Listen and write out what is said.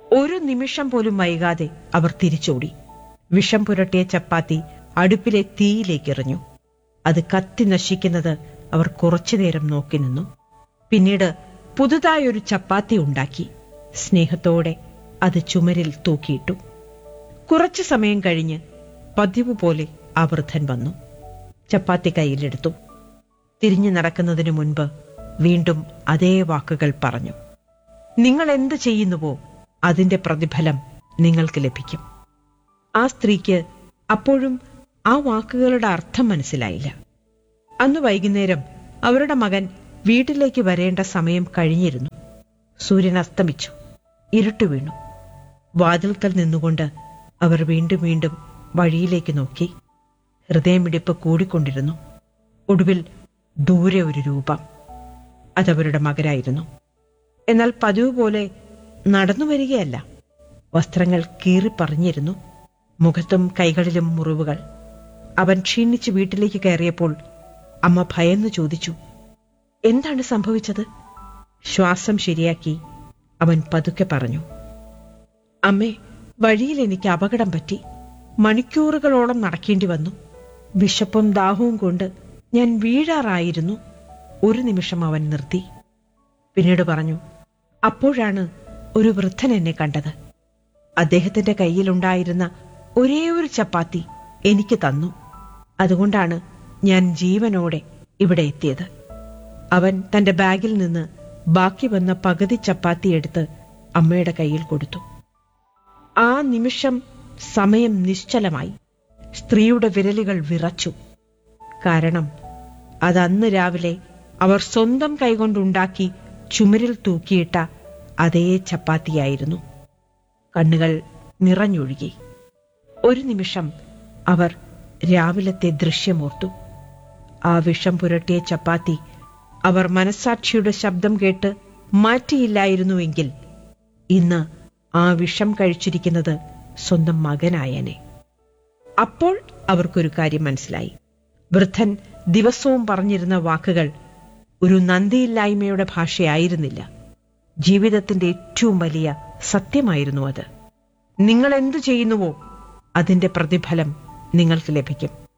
ഒരു നിമിഷം പോലും വൈകാതെ അവർ തിരിച്ചോടി വിഷം പുരട്ടിയ ചപ്പാത്തി അടുപ്പിലെ തീയിലേക്ക് എറിഞ്ഞു അത് കത്തി നശിക്കുന്നത് അവർ കുറച്ചുനേരം നോക്കി നിന്നു പിന്നീട് പുതുതായൊരു ചപ്പാത്തി ഉണ്ടാക്കി സ്നേഹത്തോടെ അത് ചുമരിൽ തൂക്കിയിട്ടു കുറച്ചു സമയം കഴിഞ്ഞ് പതിവ് പോലെ ആ വൃദ്ധൻ വന്നു ചപ്പാത്തി കയ്യിലെടുത്തു തിരിഞ്ഞു നടക്കുന്നതിനു മുൻപ് വീണ്ടും അതേ വാക്കുകൾ പറഞ്ഞു നിങ്ങൾ എന്ത് ചെയ്യുന്നുവോ അതിന്റെ പ്രതിഫലം നിങ്ങൾക്ക് ലഭിക്കും ആ സ്ത്രീക്ക് അപ്പോഴും ആ വാക്കുകളുടെ അർത്ഥം മനസ്സിലായില്ല അന്ന് വൈകുന്നേരം അവരുടെ മകൻ വീട്ടിലേക്ക് വരേണ്ട സമയം കഴിഞ്ഞിരുന്നു സൂര്യൻ അസ്തമിച്ചു ഇരുട്ടു വീണു വാതിൽക്കൽ നിന്നുകൊണ്ട് അവർ വീണ്ടും വീണ്ടും വഴിയിലേക്ക് നോക്കി ഹൃദയമിടിപ്പ് കൂടിക്കൊണ്ടിരുന്നു ഒടുവിൽ ദൂരെ ഒരു രൂപം അതവരുടെ മകനായിരുന്നു എന്നാൽ പതിവ് പോലെ നടന്നു വരികയല്ല വസ്ത്രങ്ങൾ കീറിപ്പറിഞ്ഞിരുന്നു മുഖത്തും കൈകളിലും മുറിവുകൾ അവൻ ക്ഷീണിച്ച് വീട്ടിലേക്ക് കയറിയപ്പോൾ അമ്മ ഭയന്നു ചോദിച്ചു എന്താണ് സംഭവിച്ചത് ശ്വാസം ശരിയാക്കി അവൻ പതുക്കെ പറഞ്ഞു അമ്മേ വഴിയിൽ എനിക്ക് അപകടം പറ്റി മണിക്കൂറുകളോളം നടക്കേണ്ടി വന്നു വിശപ്പും ദാഹവും കൊണ്ട് ഞാൻ വീഴാറായിരുന്നു ഒരു നിമിഷം അവൻ നിർത്തി പിന്നീട് പറഞ്ഞു അപ്പോഴാണ് ഒരു വൃദ്ധൻ എന്നെ കണ്ടത് അദ്ദേഹത്തിന്റെ കയ്യിലുണ്ടായിരുന്ന ഒരേ ഒരു ചപ്പാത്തി എനിക്ക് തന്നു അതുകൊണ്ടാണ് ഞാൻ ജീവനോടെ ഇവിടെ എത്തിയത് അവൻ തന്റെ ബാഗിൽ നിന്ന് ബാക്കി വന്ന പകുതി ചപ്പാത്തി എടുത്ത് അമ്മയുടെ കയ്യിൽ കൊടുത്തു ആ നിമിഷം സമയം നിശ്ചലമായി സ്ത്രീയുടെ വിരലുകൾ വിറച്ചു കാരണം അതന്ന് രാവിലെ അവർ സ്വന്തം കൈകൊണ്ടുണ്ടാക്കി ചുമരിൽ തൂക്കിയിട്ട അതേ ചപ്പാത്തിയായിരുന്നു കണ്ണുകൾ നിറഞ്ഞൊഴുകി ഒരു നിമിഷം അവർ രാവിലത്തെ ദൃശ്യമോർത്തു ആ വിഷം പുരട്ടിയ ചപ്പാത്തി അവർ മനസാക്ഷിയുടെ ശബ്ദം കേട്ട് മാറ്റിയില്ലായിരുന്നുവെങ്കിൽ ഇന്ന് ആ വിഷം കഴിച്ചിരിക്കുന്നത് സ്വന്തം മകനായനെ അപ്പോൾ അവർക്കൊരു കാര്യം മനസ്സിലായി വൃദ്ധൻ ദിവസവും പറഞ്ഞിരുന്ന വാക്കുകൾ ഒരു നന്ദിയില്ലായ്മയുടെ ഭാഷയായിരുന്നില്ല ജീവിതത്തിന്റെ ഏറ്റവും വലിയ സത്യമായിരുന്നു അത് നിങ്ങൾ എന്തു ചെയ്യുന്നുവോ അതിന്റെ പ്രതിഫലം നിങ്ങൾക്ക് ലഭിക്കും